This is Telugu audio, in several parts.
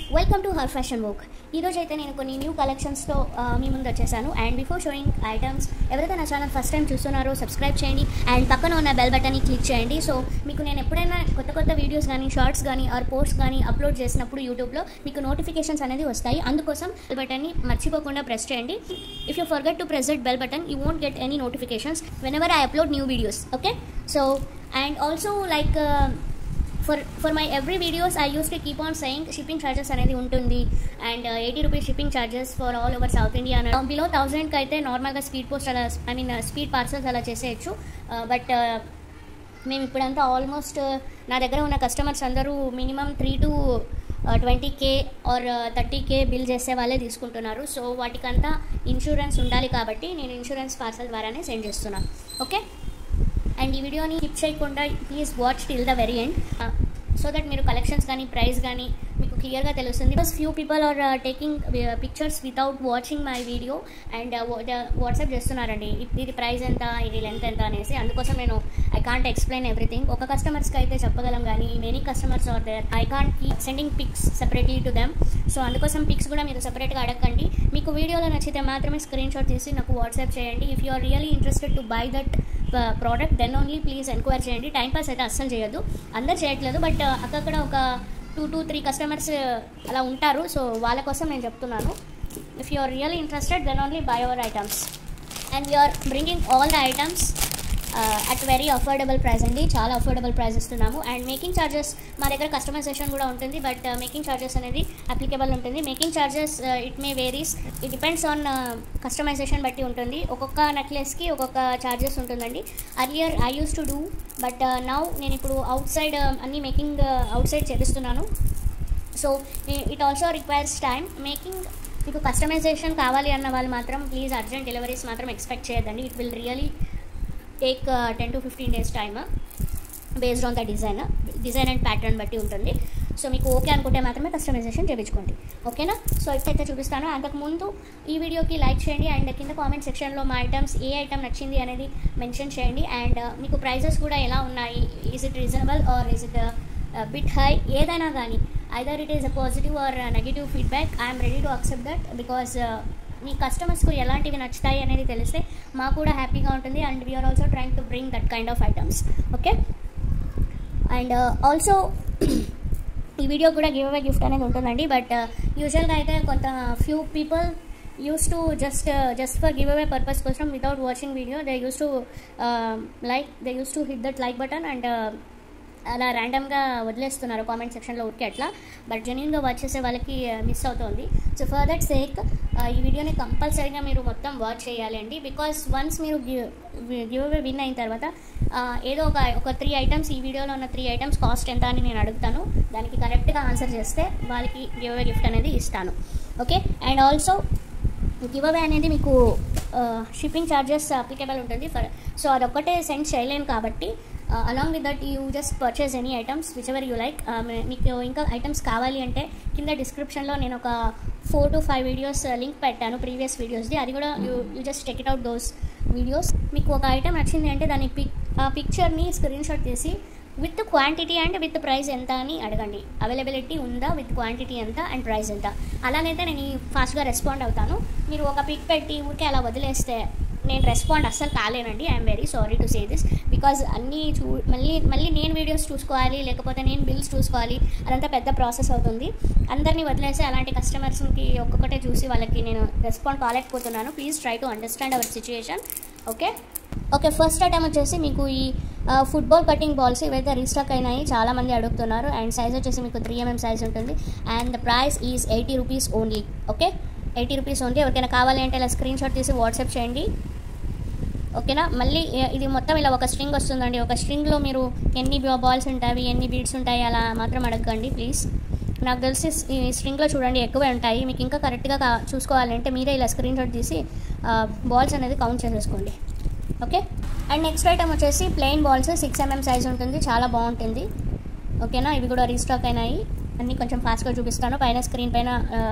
welcome to her fashion work ఈరోజు అయితే నేను కొన్ని న్యూ కలెక్షన్స్తో మీ ముందు వచ్చేసాను అండ్ బిఫోర్ షోయింగ్ ఐటమ్స్ ఎవరైతే నా ఛానల్ ఫస్ట్ టైం చూస్తున్నారో సబ్స్క్రైబ్ చేయండి అండ్ పక్కన ఉన్న బెల్ బటన్ని క్లిక్ చేయండి సో మీకు నేను ఎప్పుడైనా కొత్త కొత్త వీడియోస్ కానీ షార్ట్స్ కానీ ఆర్ పోస్ట్ కానీ అప్లోడ్ చేసినప్పుడు యూట్యూబ్లో మీకు నోటిఫికేషన్స్ అనేది వస్తాయి అందుకోసం బెల్ బటన్ని మర్చిపోకుండా ప్రెస్ చేయండి if you forget to press that bell button you won't get any notifications whenever I upload new videos okay so and also like for for my every videos I use to keep on saying shipping charges అనేది ఉంటుంది and eighty rupees shipping charges for all over south India below థౌసండ్కి అయితే నార్మల్గా స్పీడ్ పోస్ట్ అలా ఐ మీన్ స్పీడ్ పార్సల్స్ అలా చేసేయచ్చు బట్ మేము ఇప్పుడంతా ఆల్మోస్ట్ నా దగ్గర ఉన్న కస్టమర్స్ అందరూ minimum three to twenty K or thirty K bill చేసే వాళ్ళే తీసుకుంటున్నారు సో వాటికంతా ఇన్సూరెన్స్ ఉండాలి కాబట్టి నేను ఇన్సూరెన్స్ పార్సల్ ద్వారానే సెండ్ చేస్తున్నాను ఓకే అండ్ ఈ వీడియోని స్కిప్ చేయకుండా please watch till the very end so that మీరు కలెక్షన్స్ కానీ ప్రైస్ కానీ మీకు క్లియర్గా తెలుస్తుంది because few people are taking pictures without watching my video and WhatsApp చేస్తున్నారండి ఇది ప్రైస్ ఎంత ఇది లెంత్ ఎంత అనేసి అందుకోసం నేను ఐ కాంట్ ఎక్స్ప్లెయిన్ ఎవ్రీథింగ్ ఒక కస్టమర్స్కి అయితే చెప్పగలం కానీ many customers are there I can't keep sending pics separately to them so అందుకోసం పిక్స్ కూడా మీరు సెపరేట్గా అడగండి మీకు వీడియోలో నచ్చితే మాత్రమే స్క్రీన్ షాట్ తీసి నాకు వాట్సాప్ చేయండి if you are really interested to buy that product then only please enquire చేయండి టైం పాస్ అయితే అస్సలు చేయొద్దు అందరు చేయట్లేదు బట్ అక్కడక్కడ ఒక టూ టూ త్రీ కస్టమర్స్ అలా ఉంటారు సో వాళ్ళ కోసం నేను చెప్తున్నాను if you are really interested then only buy our items and you are bringing all the items at very affordable price అండి చాలా అఫోర్డబుల్ ప్రైస్ ఇస్తున్నాము అండ్ మేకింగ్ ఛార్జెస్ మా దగ్గర కస్టమైజేషన్ కూడా ఉంటుంది బట్ మేకింగ్ ఛార్జెస్ అనేది అప్లికబుల్ ఉంటుంది making charges it may varies it depends on customization బట్టి ఉంటుంది ఒక్కొక్క నెక్లెస్కి ఒక్కొక్క ఛార్జెస్ ఉంటుందండి earlier I use to do but now నేను ఇప్పుడు అవుట్ సైడ్ అన్ని మేకింగ్ అవుట్ సైడ్ చేపిస్తున్నాను so it also requires time making మీకు కస్టమైజేషన్ కావాలి అన్న వాళ్ళు మాత్రం ప్లీజ్ అర్జెంట్ డెలివరీస్ మాత్రం ఎక్స్పెక్ట్ చేయొద్దండి it will really take ten to fifteen days time based on the design design and pattern బట్టి ఉంటుంది సో మీకు ఓకే అనుకుంటే మాత్రమే కస్టమైజేషన్ చేయించుకోండి ఓకేనా సో ఇప్పుడైతే చూపిస్తాను అంతకుముందు ఈ వీడియోకి లైక్ చేయండి అండ్ కింద కామెంట్ సెక్షన్లో మా ఐటమ్స్ ఏ ఐటమ్ నచ్చింది అనేది మెన్షన్ చేయండి అండ్ మీకు ప్రైజెస్ కూడా ఎలా ఉన్నాయి is it reasonable or is it bit high ఏదైనా కానీ either it is a positive or negative feedback I'm ready to accept that because మీ కస్టమర్స్కు ఎలాంటివి నచ్చుతాయి అనేది తెలిస్తే మాకు కూడా హ్యాపీగా ఉంటుంది and we're also trying to bring that kind of items okay and also ఈ వీడియో కూడా గివ్ అవే గిఫ్ట్ అనేది ఉంటుందండి బట్ యూజువల్గా అయితే కొంత few people use to just just for give away purpose కోసం without watching video they use to like they use to hit that like button and అలా ర్యాండమ్గా వదిలేస్తున్నారు కామెంట్ సెక్షన్లో ఉరికి అట్లా బట్ జెన్యున్గా వాచ్ చేసే వాళ్ళకి మిస్ అవుతుంది సో ఫర్ దట్ సేక్ ఈ వీడియోని కంపల్సరీగా మీరు మొత్తం వాచ్ చేయాలి అండి బికాస్ వన్స్ మీరు గివ్ అవే విన్ అయిన తర్వాత ఏదో ఒక ఒక త్రీ ఐటమ్స్ ఈ వీడియోలో ఉన్న త్రీ ఐటమ్స్ కాస్ట్ ఎంత అని నేను అడుగుతాను దానికి కరెక్ట్గా ఆన్సర్ చేస్తే వాళ్ళకి గివ్ అవే గిఫ్ట్ అనేది ఇస్తాను okay and also give away అనేది మీకు షిప్పింగ్ ఛార్జెస్ అప్లికేబుల్ ఉంటుంది ఫర్ సో అదొక్కటే సెండ్ చేయలేను కాబట్టి along with that you just purchase any items whichever you like మీకు ఇంకా ఐటమ్స్ కావాలి అంటే కింద డిస్క్రిప్షన్లో నేను ఒక four to five videos link పెట్టాను ప్రీవియస్ వీడియోస్ది అది కూడా you you just take it out those videos మీకు ఒక ఐటమ్ నచ్చింది అంటే దాని పిక్ ఆ పిక్చర్ని స్క్రీన్ షాట్ తీసి with quantity and with price ఎంత అని అడగండి అవైలబిలిటీ ఉందా విత్ క్వాంటిటీ ఎంత అండ్ ప్రైస్ ఎంత అలానైతే నేను ఫాస్ట్గా రెస్పాండ్ అవుతాను మీరు ఒక పిక్ పెట్టి ఊరికే అలా వదిలేస్తే నేను రెస్పాండ్ అస్సలు కాలేనండి I'm very sorry to say this because అన్నీ చూ మళ్ళీ మళ్ళీ నేను వీడియోస్ చూసుకోవాలి లేకపోతే నేను బిల్స్ చూసుకోవాలి అదంతా పెద్ద ప్రాసెస్ అవుతుంది అందరినీ వదిలేసి అలాంటి కస్టమర్స్కి ఒక్కొక్కటే చూసి వాళ్ళకి నేను రెస్పాండ్ కాలేకపోతున్నాను please try to understand our situation okay okay first item వచ్చేసి మీకు ఈ ఫుట్బాల్ కటింగ్ బాల్స్ ఇవైతే రీస్టాక్ అయినాయి చాలామంది అడుగుతున్నారు అండ్ సైజ్ వచ్చేసి మీకు త్రీ ఎంఎం సైజ్ ఉంటుంది and the price is eighty rupees only okay eighty rupees only ఎవరికైనా కావాలి అంటే ఇలా స్క్రీన్ షాట్ తీసి వాట్సాప్ చేయండి ఓకేనా మళ్ళీ ఇది మొత్తం ఇలా ఒక స్ట్రింగ్ వస్తుందండి ఒక స్ట్రింగ్లో మీరు ఎన్ని బాల్స్ ఉంటాయి ఎన్ని బీడ్స్ ఉంటాయి అలా మాత్రం అడగండి ప్లీజ్ నాకు తెలిసి ఈ స్ట్రింగ్లో చూడండి ఎక్కువే ఉంటాయి మీకు ఇంకా కరెక్ట్గా కా చూసుకోవాలంటే మీరే ఇలా స్క్రీన్ షాట్ తీసి బాల్స్ అనేది కౌంట్ చేసేసుకోండి ఓకే అండ్ నెక్స్ట్ ఐటమ్ వచ్చేసి plain balls six MM size ఉంటుంది చాలా బాగుంటుంది ఓకేనా ఇవి కూడా రీస్టాక్ అయినాయి అన్నీ కొంచెం ఫాస్ట్గా చూపిస్తాను పైన స్క్రీన్ పైన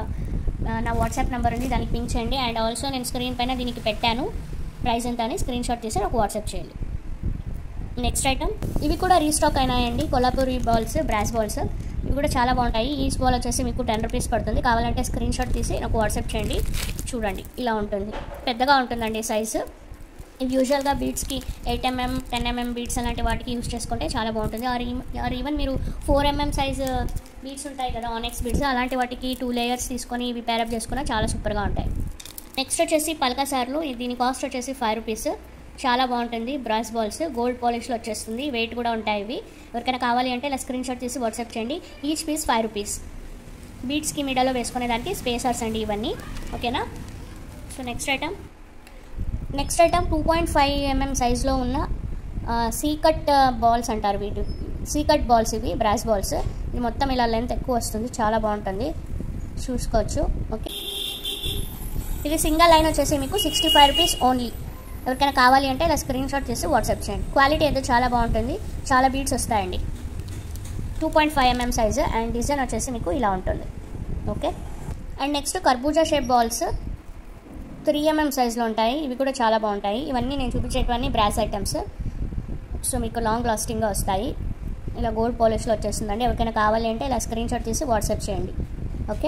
నా వాట్సాప్ నెంబర్ ఉంది దానికి పింక్ చేయండి అండ్ ఆల్సో నేను స్క్రీన్ పైన దీనికి పెట్టాను ప్రైస్ ఎంత అని స్క్రీన్ షాట్ తీసి నాకు వాట్సాప్ చేయండి నెక్స్ట్ ఐటమ్ ఇవి కూడా రీస్టాక్ అయినాయండి కొల్లాపూరి బాల్స్ బ్రాస్ బాల్స్ ఇవి కూడా చాలా బాగుంటాయి ఈచ్ బాల్ వచ్చేసి మీకు టెన్ రూపీస్ పడుతుంది కావాలంటే స్క్రీన్ షాట్ తీసి నాకు వాట్సాప్ చేయండి చూడండి ఇలా ఉంటుంది పెద్దగా ఉంటుందండి సైజు ఇవి యూజువల్గా బీట్స్కి eight MM ten MM beads అలాంటి వాటికి యూస్ చేసుకుంటే చాలా బాగుంటుంది ఆర్ ఆర్ ఈవెన్ మీరు ఫోర్ ఎంఎం సైజ్ బీట్స్ ఉంటాయి కదా ఆనెక్స్ బీట్స్ అలాంటి వాటికి టూ లేయర్స్ తీసుకొని ఇవి పేరప్ చేసుకున్నా చాలా సూపర్గా ఉంటాయి నెక్స్ట్ వచ్చేసి పలకా సార్లు ఇది దీని కాస్ట్ వచ్చేసి ఫైవ్ రూపీస్ చాలా బాగుంటుంది బ్రాస్ బాల్స్ గోల్డ్ పాలిష్లో వచ్చేస్తుంది వెయిట్ కూడా ఉంటాయి ఇవి ఎవరికైనా కావాలి అంటే ఇలా స్క్రీన్ షాట్ తీసి వాట్సాప్ చేయండి ఈచ్ పీస్ ఫైవ్ రూపీస్ బీట్స్కి మిడలో వేసుకునే దానికి స్పేసర్స్ అండి ఇవన్నీ ఓకేనా so next item next item two point five MM సైజ్లో ఉన్న సీకట్ బాల్స్ అంటారు వీటి సీకట్ బాల్స్ ఇవి బ్రాస్ బాల్స్ ఇది మొత్తం ఇలా లెంత్ ఎక్కువ వస్తుంది చాలా బాగుంటుంది చూసుకోవచ్చు ఓకే ఇది సింగల్ లైన్ వచ్చేసి మీకు సిక్స్టీ ఫైవ్ రూపీస్ ఓన్లీ ఎవరికైనా కావాలి అంటే ఇలా స్క్రీన్ షాట్ చేసి వాట్సాప్ చేయండి క్వాలిటీ అయితే చాలా బాగుంటుంది చాలా బీట్స్ వస్తాయండి two point five MM size and design వచ్చేసి మీకు ఇలా ఉంటుంది ఓకే అండ్ నెక్స్ట్ కర్బూజా షేప్ బాల్స్ త్రీ ఎంఎం సైజులో ఉంటాయి ఇవి కూడా చాలా బాగుంటాయి ఇవన్నీ నేను చూపించేటివన్నీ బ్రాస్ ఐటమ్స్ సో మీకు లాంగ్ లాస్టింగ్గా వస్తాయి ఇలా గోల్డ్ పాలిష్లో వచ్చేస్తుందండి ఎవరికైనా కావాలి అంటే ఇలా స్క్రీన్ షాట్ తీసి వాట్సాప్ చేయండి ఓకే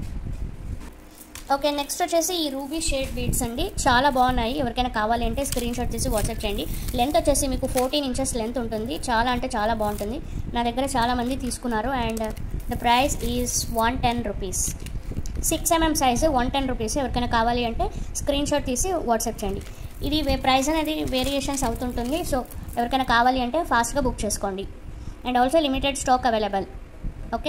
ఓకే నెక్స్ట్ వచ్చేసి ఈ రూబీ షేడ్ బీడ్స్ అండి చాలా బాగున్నాయి ఎవరికైనా కావాలి అంటే స్క్రీన్ షాట్ తీసి వాట్సాప్ చేయండి లెంత్ వచ్చేసి మీకు ఫోర్టీన్ ఇంచెస్ లెంత్ ఉంటుంది చాలా అంటే చాలా బాగుంటుంది నా దగ్గర చాలా మంది తీసుకున్నారు and the price is one ten rupees six MM size one ten rupees ఎవరికైనా కావాలి అంటే స్క్రీన్ షాట్ తీసి వాట్సాప్ చేయండి ఇది ప్రైస్ అనేది వేరియేషన్స్ అవుతుంటుంది సో ఎవరికైనా కావాలి అంటే ఫాస్ట్గా బుక్ చేసుకోండి and also limited stock available okay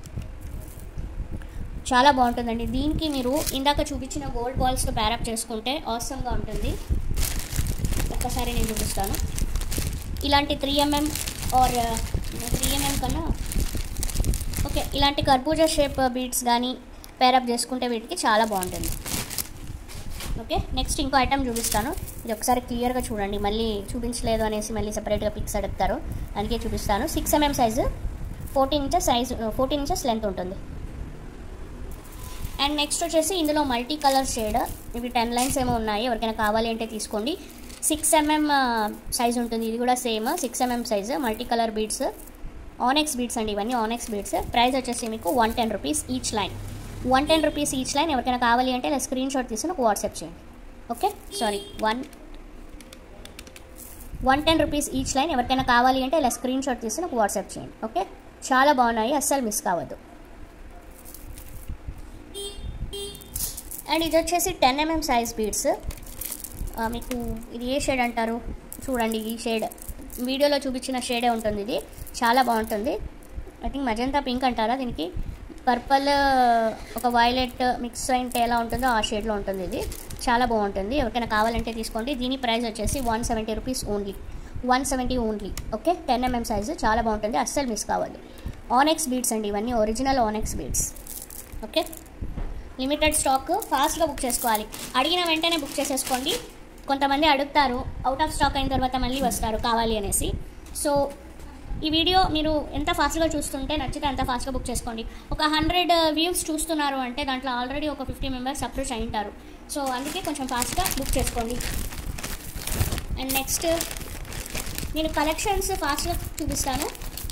చాలా బాగుంటుందండి దీనికి మీరు ఇందాక చూపించిన గోల్డ్ బాల్స్తో ప్యారప్ చేసుకుంటే ఆసమ్గా ఉంటుంది ఒక్కసారి నేను చూపిస్తాను ఇలాంటి three MM or three MM కన్నా ఓకే ఇలాంటి కర్బూజా షేప్ బీడ్స్ కానీ పేరప్ చేసుకుంటే వీటికి చాలా బాగుంటుంది ఓకే నెక్స్ట్ ఇంకో ఐటమ్ చూపిస్తాను ఇది ఒకసారి క్లియర్గా చూడండి మళ్ళీ చూపించలేదు అనేసి మళ్ళీ సెపరేట్గా పిక్స్ అడుగుతారు అందుకే చూపిస్తాను six MM size fourteen inches size fourteen inches length ఉంటుంది అండ్ నెక్స్ట్ వచ్చేసి ఇందులో మల్టీ కలర్ షేడ్ ఇవి టెన్ లైన్స్ ఏమో ఉన్నాయి ఎవరికైనా కావాలి అంటే తీసుకోండి సిక్స్ ఎంఎం సైజ్ ఉంటుంది ఇది కూడా same six MM size multi colour beads onyx beads అండి ఇవన్నీ ఆనెక్స్ బీడ్స్ ప్రైస్ వచ్చేసి మీకు one ten rupees each line one ten rupees each line ఎవరికైనా కావాలి అంటే ఇలా స్క్రీన్ షాట్ తీసి నాకు వాట్సాప్ చేయండి okay sorry one one ten rupees each line ఎవరికైనా కావాలి అంటే ఇలా స్క్రీన్ షాట్ తీసి నాకు వాట్సాప్ చేయండి ఓకే చాలా బాగున్నాయి అస్సలు మిస్ కావద్దు అండ్ ఇది వచ్చేసి టెన్ ఎంఎం సైజ్ బీడ్స్ మీకు ఇది ఏ షేడ్ అంటారు చూడండి ఈ షేడ్ వీడియోలో చూపించిన షేడే ఉంటుంది ఇది చాలా బాగుంటుంది ఐ థింక్ మజంతా పింక్ అంటారా దీనికి పర్పల్ ఒక వైలెట్ మిక్స్ అయితే ఎలా ఉంటుందో ఆ షేడ్లో ఉంటుంది ఇది చాలా బాగుంటుంది ఎవరికైనా కావాలంటే తీసుకోండి దీని ప్రైస్ వచ్చేసి one seventy rupees only one seventy only okay ten MM size చాలా బాగుంటుంది అస్సలు మిస్ కావాలి ఆనెక్స్ బీడ్స్ అండి ఇవన్నీ original onyx beads okay limited stock ఫాస్ట్గా బుక్ చేసుకోవాలి అడిగిన వెంటనే బుక్ చేసేసుకోండి కొంతమంది అడుగుతారు అవుట్ ఆఫ్ స్టాక్ అయిన తర్వాత మళ్ళీ వస్తారు కావాలి అనేసి సో ఈ వీడియో మీరు ఎంత ఫాస్ట్గా చూస్తుంటే నచ్చితే అంత ఫాస్ట్గా బుక్ చేసుకోండి ఒక హండ్రెడ్ వ్యూస్ చూస్తున్నారు అంటే దాంట్లో ఆల్రెడీ ఒక ఫిఫ్టీ మెంబర్స్ అప్రోచ్ అయింటారు సో అందుకే కొంచెం ఫాస్ట్గా బుక్ చేసుకోండి అండ్ నెక్స్ట్ నేను కలెక్షన్స్ ఫాస్ట్గా చూపిస్తాను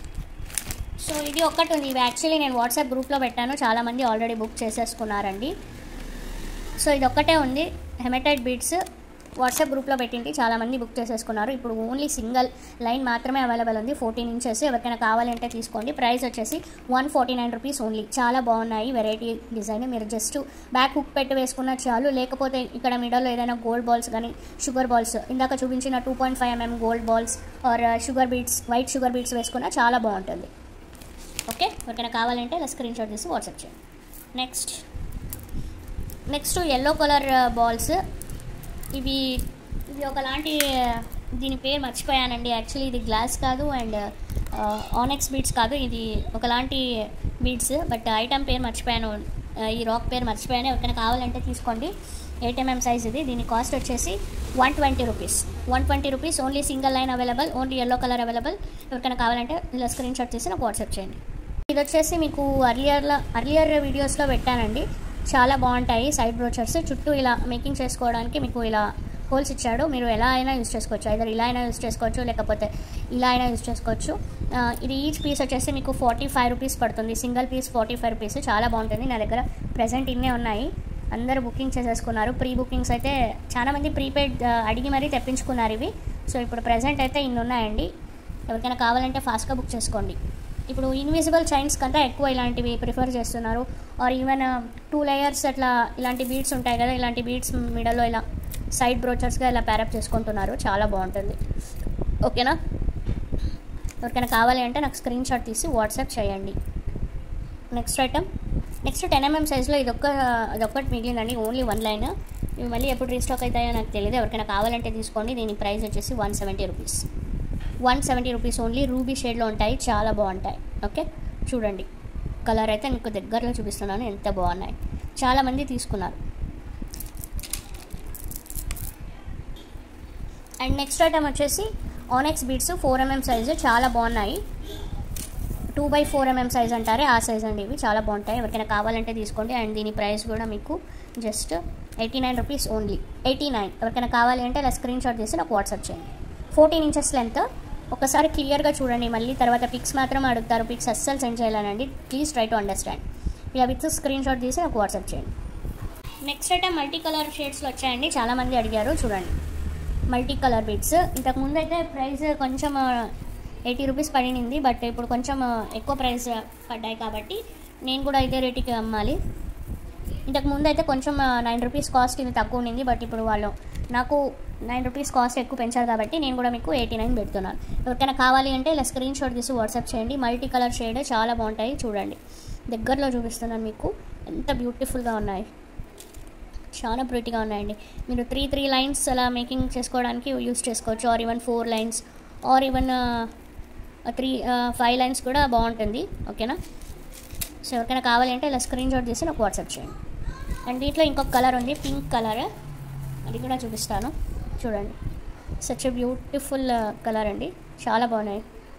సో ఇది ఒక్కటి ఉంది ఇవి యాక్చువల్లీ నేను వాట్సాప్ గ్రూప్లో పెట్టాను చాలామంది ఆల్రెడీ బుక్ చేసేసుకున్నారండి సో ఇది ఒక్కటే ఉంది హెమటైడ్ బీడ్స్ వాట్సాప్ గ్రూప్లో పెట్టింది చాలామంది బుక్ చేసేసుకున్నారు ఇప్పుడు ఓన్లీ సింగిల్ లైన్ మాత్రమే అవైలబుల్ ఉంది ఫోర్టీన్ ఇంచెస్ ఎవరికైనా కావాలంటే తీసుకోండి ప్రైస్ వచ్చేసి one forty nine rupees only చాలా బాగున్నాయి వెరైటీ డిజైన్ మీరు జస్ట్ బ్యాక్ హుక్ పెట్టి వేసుకున్న చాలు లేకపోతే ఇక్కడ మిడల్లో ఏదైనా గోల్డ్ బాల్స్ కానీ షుగర్ బాల్స్ ఇందాక చూపించిన two point five MM gold balls or sugar beads white sugar beads వేసుకున్నా చాలా బాగుంటుంది ఓకే ఎవరికైనా కావాలంటే ఇలా స్క్రీన్ షాట్ తీసి వాట్సాప్ చేయండి next next yellow colour balls ఇవి ఇది ఒకలాంటి దీని పేరు మర్చిపోయానండి యాక్చువల్లీ ఇది గ్లాస్ కాదు అండ్ ఆనెక్స్ బీడ్స్ కాదు ఇది ఒకలాంటి బీడ్స్ బట్ ఐటమ్ పేరు మర్చిపోయాను ఆ, ఈ రాక్ పేరు మర్చిపోయాను ఎవరికైనా కావాలంటే తీసుకోండి ఎయిట్ ఎంఎం సైజ్ ఇది దీని కాస్ట్ వచ్చేసి one twenty rupees one twenty rupees only single line available only yellow colour available ఎవరికైనా కావాలంటే ఇలా స్క్రీన్ షాట్ తీసి నాకు వాట్సాప్ చేయండి ఇది వచ్చేసి మీకు అర్లియర్లో అర్లియర్ వీడియోస్లో పెట్టానండి చాలా బాగుంటాయి సైడ్ బ్రోచర్స్ చుట్టూ ఇలా మేకింగ్ చేసుకోవడానికి మీకు ఇలా హోల్స్ ఇచ్చాడు మీరు ఎలా అయినా యూస్ చేసుకోవచ్చు ఐదర్ ఇలా అయినా యూస్ చేసుకోవచ్చు లేకపోతే ఇలా అయినా యూస్ చేసుకోవచ్చు ఆ, ఇది ఈచ్ పీస్ వచ్చేసి మీకు ఫార్టీ ఫైవ్ రూపీస్ పడుతుంది single piece forty five rupees చాలా బాగుంటుంది నా దగ్గర ప్రజెంట్ ఇన్నే ఉన్నాయి అందరూ బుకింగ్ చేసేసుకున్నారు ప్రీ బుకింగ్స్ అయితే చాలామంది ప్రీపెయిడ్ అడిగి మరీ తెప్పించుకున్నారు ఇవి సో ఇప్పుడు ప్రజెంట్ అయితే ఇన్ని ఉన్నాయండి ఎవరికైనా కావాలంటే ఫాస్ట్గా బుక్ చేసుకోండి ఇప్పుడు ఇన్విజిబుల్ చైన్స్ కంటే ఎక్కువ ఇలాంటివి ప్రిఫర్ చేస్తున్నారు ఆర్ ఈవెన్ టూ లేయర్స్ అట్లా ఇలాంటి బీడ్స్ ఉంటాయి కదా ఇలాంటి బీడ్స్ మిడల్లో ఇలా సైడ్ బ్రోచర్స్గా ఇలా ప్యారప్ చేసుకుంటున్నారు చాలా బాగుంటుంది ఓకేనా ఎవరికైనా కావాలి అంటే నాకు స్క్రీన్ షాట్ తీసి వాట్సాప్ చేయండి next item next ten MM సైజ్లో ఇదొక్క ఇదొక్కటి మిగిలిందండి ఓన్లీ వన్ లైన్ ఇవి మళ్ళీ ఎప్పుడు రీస్టాక్ అవుతాయో నాకు తెలియదు ఎవరికైనా కావాలంటే తీసుకోండి దీని ప్రైస్ వచ్చేసి one seventy rupees one seventy rupees only ruby షేడ్లో ఉంటాయి చాలా బాగుంటాయి ఓకే చూడండి కలర్ అయితే మీకు దగ్గరలో చూపిస్తున్నాను ఎంత బాగున్నాయి చాలామంది తీసుకున్నారు అండ్ నెక్స్ట్ ఐటమ్ వచ్చేసి onyx beads four MM size చాలా బాగున్నాయి two by four MM size అంటారే ఆ సైజ్ అండి ఇవి చాలా బాగుంటాయి ఎవరికైనా కావాలంటే తీసుకోండి అండ్ దీని ప్రైస్ కూడా మీకు just eighty nine rupees only eighty nine ఎవరికైనా కావాలి అంటే ఇలా స్క్రీన్ షాట్ చేసి నాకు వాట్సాప్ చేయండి ఫోర్టీన్ ఇంచెస్ లెంత్ ఒకసారి క్లియర్గా చూడండి మళ్ళీ తర్వాత పిక్స్ మాత్రం అడుగుతారు పిక్స్ అస్సలు సెండ్ చేయాలనండి ప్లీజ్ ట్రై టు అండర్స్టాండ్ ఇలా విత్ స్క్రీన్ షాట్ తీసి నాకు వాట్సాప్ చేయండి నెక్స్ట్ ఐటమ్ మల్టీ కలర్ షేడ్స్లో వచ్చాయండి చాలామంది అడిగారు చూడండి మల్టీ కలర్ బీడ్స్ ఇంతకు ముందు అయితే ప్రైస్ కొంచెం ఎయిటీ రూపీస్ పడింది బట్ ఇప్పుడు కొంచెం ఎక్కువ ప్రైస్ పడ్డాయి కాబట్టి నేను కూడా ఇదే రేటుకి అమ్మాలి ఇంతకు ముందు అయితే కొంచెం నైన్ రూపీస్ కాస్ట్ ఇది తక్కువ ఉండింది బట్ ఇప్పుడు వాళ్ళు నాకు నైన్ రూపీస్ కాస్ట్ ఎక్కువ పెంచారు కాబట్టి నేను కూడా మీకు ఎయిటీ నైన్ పెడుతున్నాను ఎవరికైనా కావాలి అంటే ఇలా స్క్రీన్ షాట్ తీసి వాట్సాప్ చేయండి మల్టీ కలర్ షేడ్ చాలా బాగుంటాయి చూడండి దగ్గరలో చూపిస్తున్నాను మీకు ఎంత బ్యూటిఫుల్గా ఉన్నాయి చాలా ప్రిటీగా ఉన్నాయండి మీరు త్రీ త్రీ లైన్స్ అలా మేకింగ్ చేసుకోవడానికి యూస్ చేసుకోవచ్చు or even four lines or even three five lines కూడా బాగుంటుంది ఓకేనా సో ఎవరికైనా కావాలి అంటే ఇలా స్క్రీన్ షాట్ తీసి నాకు వాట్సాప్ చేయండి అండ్ దీంట్లో ఇంకొక కలర్ ఉంది పింక్ కలర్ అది కూడా చూపిస్తాను చూడండి సచ్ బ్యూటిఫుల్ కలర్ అండి చాలా బాగున్నాయి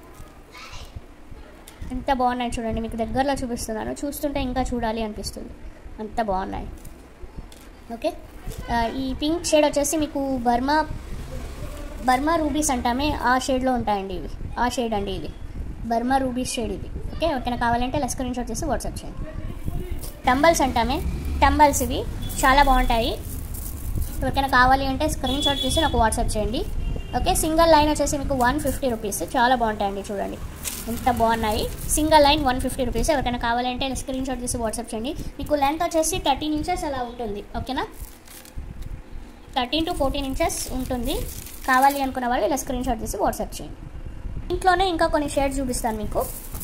ఎంత బాగున్నాయి చూడండి మీకు దగ్గరలో చూపిస్తున్నాను చూస్తుంటే ఇంకా చూడాలి అనిపిస్తుంది అంత బాగున్నాయి ఓకే ఆ, ఈ పింక్ షేడ్ వచ్చేసి మీకు బర్మా బర్మా రూబీస్ అంటామే ఆ షేడ్లో ఉంటాయండి ఇవి ఆ షేడ్ అండి ఇది బర్మా రూబీస్ షేడ్ ఇది ఓకే ఎవరికైనా కావాలంటే ఇలా స్క్రీన్ షాట్ చేసి వాట్సాప్ చేయండి టంబల్స్ అంటామే టంబల్స్ ఇవి చాలా బాగుంటాయి ఎవరికైనా కావాలి అంటే స్క్రీన్ షాట్ తీసి నాకు వాట్సాప్ చేయండి ఓకే సింగిల్ లైన్ వచ్చేసి మీకు వన్ ఫిఫ్టీ రూపీస్ చాలా బాగుంటాయండి చూడండి ఎంత బాగున్నాయి single line one fifty rupees ఎవరికైనా కావాలంటే స్క్రీన్ షాట్ తీసి వాట్సాప్ చేయండి మీకు లెంత్ వచ్చేసి థర్టీన్ ఇంచెస్ అలా ఉంటుంది ఓకేనా థర్టీన్ టు ఫోర్టీన్ ఇంచెస్ ఉంటుంది కావాలి అనుకున్న వాళ్ళు ఇలా స్క్రీన్ షాట్ తీసి వాట్సాప్ చేయండి ఇంట్లోనే ఇంకా కొన్ని షేడ్స్ చూపిస్తాను మీకు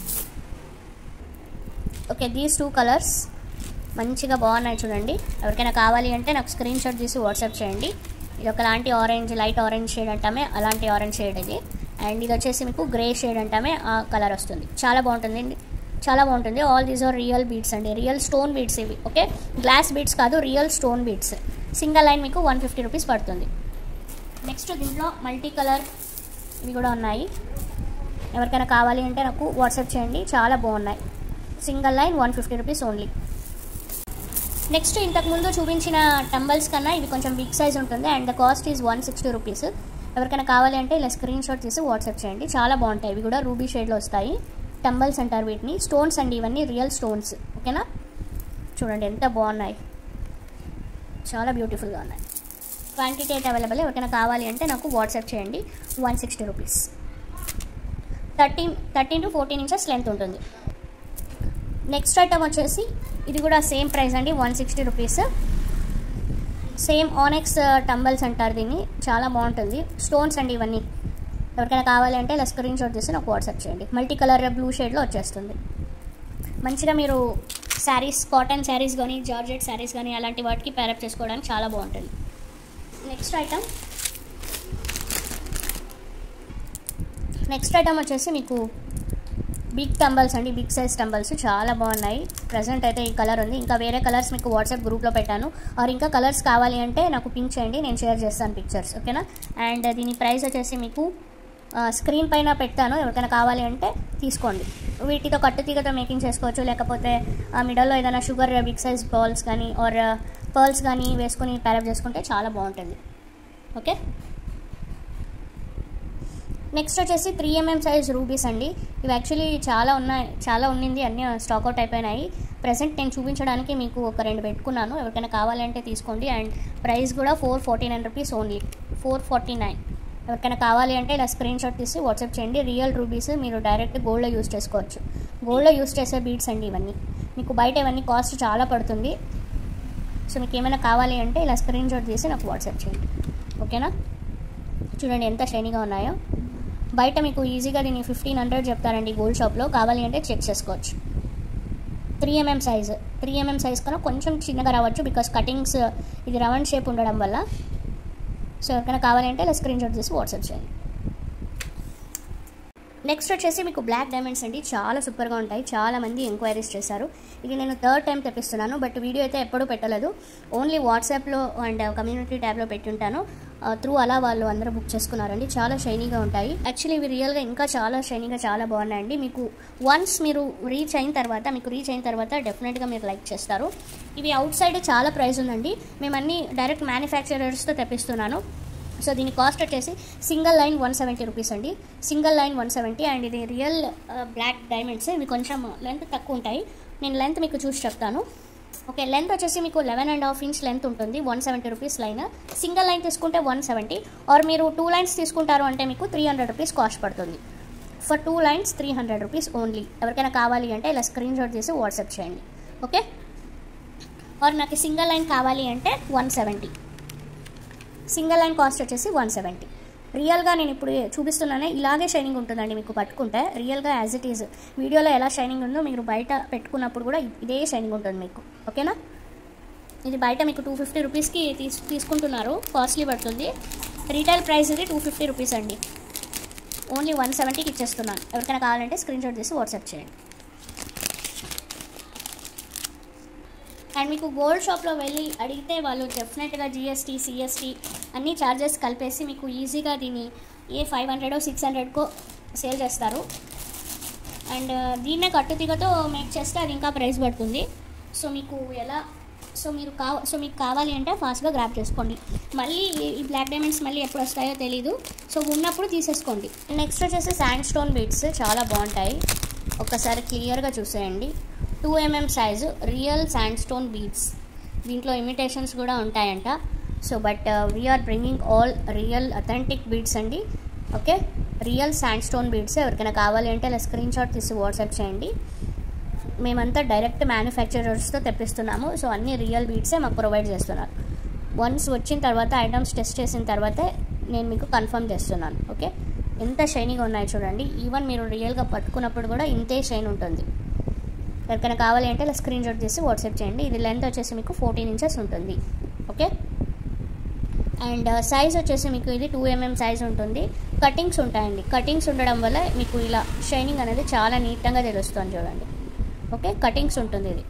ఓకే దీస్ టూ కలర్స్ మంచిగా బాగున్నాయి చూడండి ఎవరికైనా కావాలి అంటే నాకు స్క్రీన్ షాట్ తీసి వాట్సాప్ చేయండి ఇది ఒకలాంటి ఆరెంజ్ లైట్ ఆరెంజ్ షేడ్ అంటామే అలాంటి ఆరెంజ్ షేడ్ ఇది అండ్ ఇది వచ్చేసి మీకు గ్రే షేడ్ అంటామే ఆ కలర్ వస్తుంది చాలా బాగుంటుంది చాలా బాగుంటుంది all these are real beads అండి రియల్ స్టోన్ బీడ్స్ ఇవి ఓకే గ్లాస్ బీడ్స్ కాదు real stone beads single line మీకు వన్ ఫిఫ్టీ రూపీస్ పడుతుంది నెక్స్ట్ దీంట్లో మల్టీ కలర్ ఇవి కూడా ఉన్నాయి ఎవరికైనా కావాలి అంటే నాకు వాట్సాప్ చేయండి చాలా బాగున్నాయి single line one fifty rupees only next ఇంతకుముందు చూపించిన టంబల్స్ కన్నా ఇది కొంచెం బిగ్ సైజ్ ఉంటుంది and the cost is one sixty rupees ఎవరికైనా కావాలి అంటే ఇలా స్క్రీన్ షాట్ తీసి వాట్సాప్ చేయండి చాలా బాగుంటాయి ఇవి కూడా రూబీ షేడ్లో వస్తాయి టంబల్స్ అంటారు వీటిని స్టోన్స్ అండి ఇవన్నీ రియల్ స్టోన్స్ ఓకేనా చూడండి ఎంత బాగున్నాయి చాలా బ్యూటిఫుల్గా ఉన్నాయి క్వాంటిటీ అయితే అవైలబుల్ ఎవరికైనా కావాలి అంటే నాకు వాట్సాప్ చేయండి one sixty rupees thirteen thirteen to fourteen inches length ఉంటుంది నెక్స్ట్ ఐటమ్ వచ్చేసి ఇది కూడా సేమ్ ప్రైస్ అండి one sixty rupees same onyx tumbles అంటారు దీన్ని చాలా బాగుంటుంది స్టోన్స్ అండి ఇవన్నీ ఎవరికైనా కావాలి అంటే ఇలా స్క్రీన్ షాట్ చేసి నాకు వాట్సాప్ చేయండి మల్టీ కలర్ బ్లూ షేడ్లో వచ్చేస్తుంది మంచిగా మీరు శారీస్ కాటన్ శారీస్ కానీ జార్జెట్ శారీస్ కానీ అలాంటి వాటికి ప్యారప్ చేసుకోవడానికి చాలా బాగుంటుంది నెక్స్ట్ ఐటమ్ నెక్స్ట్ ఐటమ్ వచ్చేసి మీకు బిగ్ టంబల్స్ అండి బిగ్ సైజ్ టంబల్స్ చాలా బాగున్నాయి ప్రజెంట్ అయితే ఈ కలర్ ఉంది ఇంకా వేరే కలర్స్ మీకు వాట్సాప్ గ్రూప్లో పెట్టాను ఆర్ ఇంకా కలర్స్ కావాలి అంటే నాకు పింక్ చేయండి నేను షేర్ చేస్తాను పిక్చర్స్ ఓకేనా అండ్ దీని ప్రైస్ వచ్చేసి మీకు స్క్రీన్ పైన పెడతాను ఎవరికైనా కావాలి అంటే తీసుకోండి వీటితో కట్టుతీగతో మేకింగ్ చేసుకోవచ్చు లేకపోతే ఆ మిడల్లో ఏదైనా షుగర్ బిగ్ సైజ్ బాల్స్ కానీ ఆర్ పర్ల్స్ కానీ వేసుకొని ప్యారప్ చేసుకుంటే చాలా బాగుంటుంది ఓకే నెక్స్ట్ వచ్చేసి త్రీ ఎంఎం సైజ్ రూబీస్ అండి ఇవి యాక్చువల్లీ చాలా ఉన్నాయి చాలా ఉండింది అన్నీ స్టాక్ అవుట్ అయిపోయినాయి ప్రజెంట్ నేను చూపించడానికి మీకు ఒక రెండు పెట్టుకున్నాను ఎవరికైనా కావాలంటే తీసుకోండి అండ్ ప్రైస్ కూడా four forty nine rupees only four forty nine ఎవరికైనా కావాలి అంటే ఇలా స్క్రీన్ షాట్ తీసి వాట్సాప్ చేయండి రియల్ రూబీస్ మీరు డైరెక్ట్ గోల్డ్లో యూస్ చేసుకోవచ్చు గోల్డ్లో యూస్ చేసే బీట్స్ అండి ఇవన్నీ మీకు బయట ఇవన్నీ కాస్ట్ చాలా పడుతుంది సో మీకు ఏమైనా కావాలి అంటే ఇలా స్క్రీన్ షాట్ తీసి నాకు వాట్సాప్ చేయండి ఓకేనా చూడండి ఎంత షైనీగా ఉన్నాయో బయట మీకు ఈజీగా దీన్ని ఫిఫ్టీన్ హండ్రెడ్ చెప్తారండి గోల్డ్ షాప్లో కావాలి అంటే చెక్ చేసుకోవచ్చు three MM size three MM size కన్నా కొంచెం చిన్నగా రావచ్చు బికాస్ కటింగ్స్ ఇది రౌండ్ షేప్ ఉండడం వల్ల సో ఎవరికైనా కావాలంటే ఇలా స్క్రీన్ షాట్ తీసి వాట్సాప్ చేయండి నెక్స్ట్ వచ్చేసి మీకు బ్లాక్ డైమండ్స్ అండి చాలా సూపర్గా ఉంటాయి చాలా మంది ఎంక్వైరీస్ చేశారు ఇది నేను థర్డ్ టైం తెప్పిస్తున్నాను బట్ వీడియో అయితే ఎప్పుడూ పెట్టలేదు ఓన్లీ వాట్సాప్లో అండ్ కమ్యూనిటీ ట్యాబ్లో పెట్టుంటాను త్రూ అలా వాళ్ళు అందరూ బుక్ చేసుకున్నారండి చాలా షైనీగా ఉంటాయి యాక్చువల్లీ ఇవి రియల్గా ఇంకా చాలా షైనీగా చాలా బాగున్నాయండి మీకు వన్స్ మీరు రీచ్ అయిన తర్వాత మీకు రీచ్ అయిన తర్వాత డెఫినెట్గా మీరు లైక్ చేస్తారు ఇవి అవుట్ సైడ్ చాలా ప్రైస్ ఉందండి మేము అన్ని డైరెక్ట్ మ్యానుఫ్యాక్చరర్స్తో తెప్పిస్తున్నాను సో దీని కాస్ట్ వచ్చేసి single line one seventy rupees అండి single line one seventy and ఇది రియల్ బ్లాక్ డైమండ్స్ ఇవి కొంచెం లెంత్ తక్కువ ఉంటాయి నేను లెంత్ మీకు చూసి చెప్తాను ఓకే లెంత్ వచ్చేసి మీకు eleven and half inch length ఉంటుంది one seventy rupees line single line తీసుకుంటే వన్ సెవెంటీ ఆర్ మీరు టూ లైన్స్ తీసుకుంటారు అంటే మీకు త్రీ హండ్రెడ్ రూపీస్ కాస్ట్ పడుతుంది for two lines three hundred rupees only ఎవరికైనా కావాలి అంటే ఇలా స్క్రీన్ షాట్ తీసి వాట్సాప్ చేయండి ఓకే ఆర్ నాకు సింగిల్ లైన్ కావాలి అంటే one seventy single line cost వచ్చేసి వన్ సెవెంటీ రియల్గా నేను ఇప్పుడు చూపిస్తున్నానే ఇలాగే షైనింగ్ ఉంటుందండి మీకు పట్టుకుంటే రియల్గా యాజ్ ఇట్ ఈజ్ వీడియోలో ఎలా షైనింగ్ ఉందో మీరు బయట పెట్టుకున్నప్పుడు కూడా ఇదే షైనింగ్ ఉంటుంది మీకు ఓకేనా ఇది బయట మీకు టూ ఫిఫ్టీ రూపీస్కి తీసు తీసుకుంటున్నారు కాస్ట్లీ పడుతుంది రీటైల్ ప్రైస్ ఇది టూ ఫిఫ్టీ రూపీస్ అండి ఓన్లీ వన్ సెవెంటీకి ఇచ్చేస్తున్నాను ఎవరికైనా కావాలంటే స్క్రీన్ షాట్ తీసి వాట్సాప్ చేయండి అండ్ మీకు గోల్డ్ షాప్లో వెళ్ళి అడిగితే వాళ్ళు డెఫినెట్గా జిఎస్టీ సిఎస్టీ అన్ని ఛార్జెస్ కలిపేసి మీకు ఈజీగా దీన్ని ఏ ఫైవ్ హండ్రెడో సిక్స్ హండ్రెడ్కో సేల్ చేస్తారు అండ్ దీన్నే కట్టుతీగతో మేక్ చేస్తే అది ఇంకా ప్రైస్ పడుతుంది సో మీకు ఎలా సో మీరు కావ సో మీకు కావాలి అంటే ఫాస్ట్గా గ్రాప్ చేసుకోండి మళ్ళీ ఈ బ్లాక్ డైమండ్స్ మళ్ళీ ఎప్పుడు వస్తాయో తెలీదు సో ఉన్నప్పుడు తీసేసుకోండి నెక్స్ట్ వచ్చేసి శాండ్ స్టోన్ బీట్స్ చాలా బాగుంటాయి ఒక్కసారి క్లియర్గా చూసేయండి two mm size real sand stone beads దీంట్లో ఇమిటేషన్స్ కూడా ఉంటాయంట so but we're bringing all real authentic beads అండి okay real sand stone beads ఎవరికైనా కావాలి అంటే అలా స్క్రీన్ షాట్ తీసి వాట్సాప్ చేయండి మేమంతా డైరెక్ట్ మ్యానుఫ్యాక్చరర్స్తో తెప్పిస్తున్నాము సో అన్ని రియల్ బీడ్సే మాకు ప్రొవైడ్ చేస్తున్నారు వన్స్ వచ్చిన తర్వాత ఐటమ్స్ టెస్ట్ చేసిన తర్వాతే నేను మీకు కన్ఫర్మ్ చేస్తున్నాను ఓకే ఎంత షైనీగా ఉన్నాయి చూడండి ఈవెన్ మీరు రియల్గా పట్టుకున్నప్పుడు కూడా ఇంతే షైన్ ఉంటుంది ఎవరికైనా కావాలి అంటే ఇలా స్క్రీన్ షాట్ చేసి వాట్సాప్ చేయండి ఇది లెంత్ వచ్చేసి మీకు ఫోర్టీన్ ఇంచెస్ ఉంటుంది ఓకే అండ్ సైజ్ వచ్చేసి మీకు ఇది టూ ఎంఎం సైజ్ ఉంటుంది కటింగ్స్ ఉంటాయండి కటింగ్స్ ఉండడం వల్ల మీకు ఇలా షైనింగ్ అనేది చాలా నీట్గా తెలుస్తుంది చూడండి ఓకే కటింగ్స్ ఉంటుంది ఇది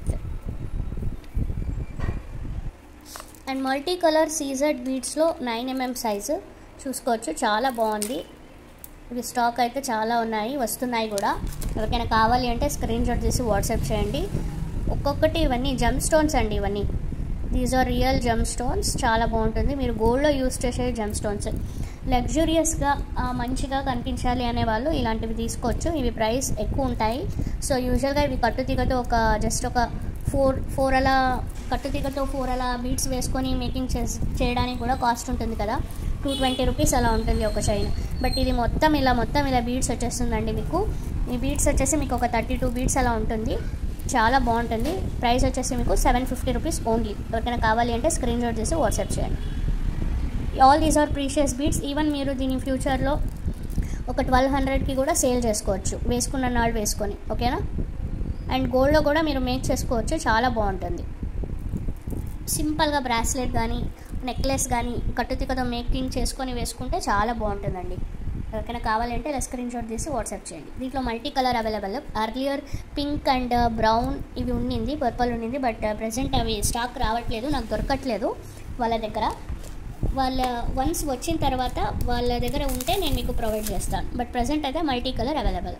అండ్ మల్టీ కలర్ సీజర్డ్ బీడ్స్లో నైన్ ఎంఎం సైజు చూసుకోవచ్చు చాలా బాగుంది ఇవి స్టాక్ అయితే చాలా ఉన్నాయి వస్తున్నాయి కూడా ఎవరికైనా కావాలి అంటే స్క్రీన్ షాట్ తీసి వాట్సాప్ చేయండి ఒక్కొక్కటి ఇవన్నీ జమ్ స్టోన్స్ అండి ఇవన్నీ these are real gem stones చాలా బాగుంటుంది మీరు గోల్డ్లో యూస్ చేసే జమ్ స్టోన్స్ లగ్జూరియస్గా మంచిగా కనిపించాలి అనే వాళ్ళు ఇలాంటివి తీసుకోవచ్చు ఇవి ప్రైస్ ఎక్కువ ఉంటాయి సో యూజువల్గా ఇవి కట్టుతీగతో ఒక జస్ట్ ఒక ఫోర్ ఫోర్ అలా కట్టుతీగతో ఫోర్ అలా బీట్స్ వేసుకొని మేకింగ్ చేసి చేయడానికి కూడా కాస్ట్ ఉంటుంది కదా టూ ట్వంటీ రూపీస్ అలా ఉంటుంది ఒక చైన్ బట్ ఇది మొత్తం ఇలా మొత్తం ఇలా బీడ్స్ వచ్చేస్తుందండి మీకు ఈ బీడ్స్ వచ్చేసి మీకు ఒక థర్టీ టూ బీడ్స్ అలా ఉంటుంది చాలా బాగుంటుంది ప్రైస్ వచ్చేసి మీకు సెవెన్ ఫిఫ్టీ రూపీస్ ఓన్లీ ఎవరికైనా కావాలి అంటే స్క్రీన్ షాట్ చేసి వాట్సాప్ చేయండి all these are precious beads even మీరు దీని ఫ్యూచర్లో ఒక ట్వెల్వ్ హండ్రెడ్కి కూడా సేల్ చేసుకోవచ్చు వేసుకున్న నాడు వేసుకొని ఓకేనా అండ్ గోల్డ్లో కూడా మీరు మేక్ చేసుకోవచ్చు చాలా బాగుంటుంది సింపుల్గా బ్రాస్లెట్ కానీ నెక్లెస్ కానీ కట్టుతికతో మేకింగ్ చేసుకొని వేసుకుంటే చాలా బాగుంటుందండి ఎవరికైనా కావాలంటే ఇలా స్క్రీన్ షాట్ తీసి వాట్సాప్ చేయండి దీంట్లో multi colour available earlier pink and brown ఇవి ఉండింది పర్పుల్ ఉండింది బట్ ప్రజెంట్ అవి స్టాక్ రావట్లేదు నాకు దొరకట్లేదు వాళ్ళ దగ్గర వాళ్ళ వన్స్ వచ్చిన తర్వాత వాళ్ళ దగ్గర ఉంటే నేను మీకు ప్రొవైడ్ చేస్తాను బట్ ప్రజెంట్ అయితే multi colour available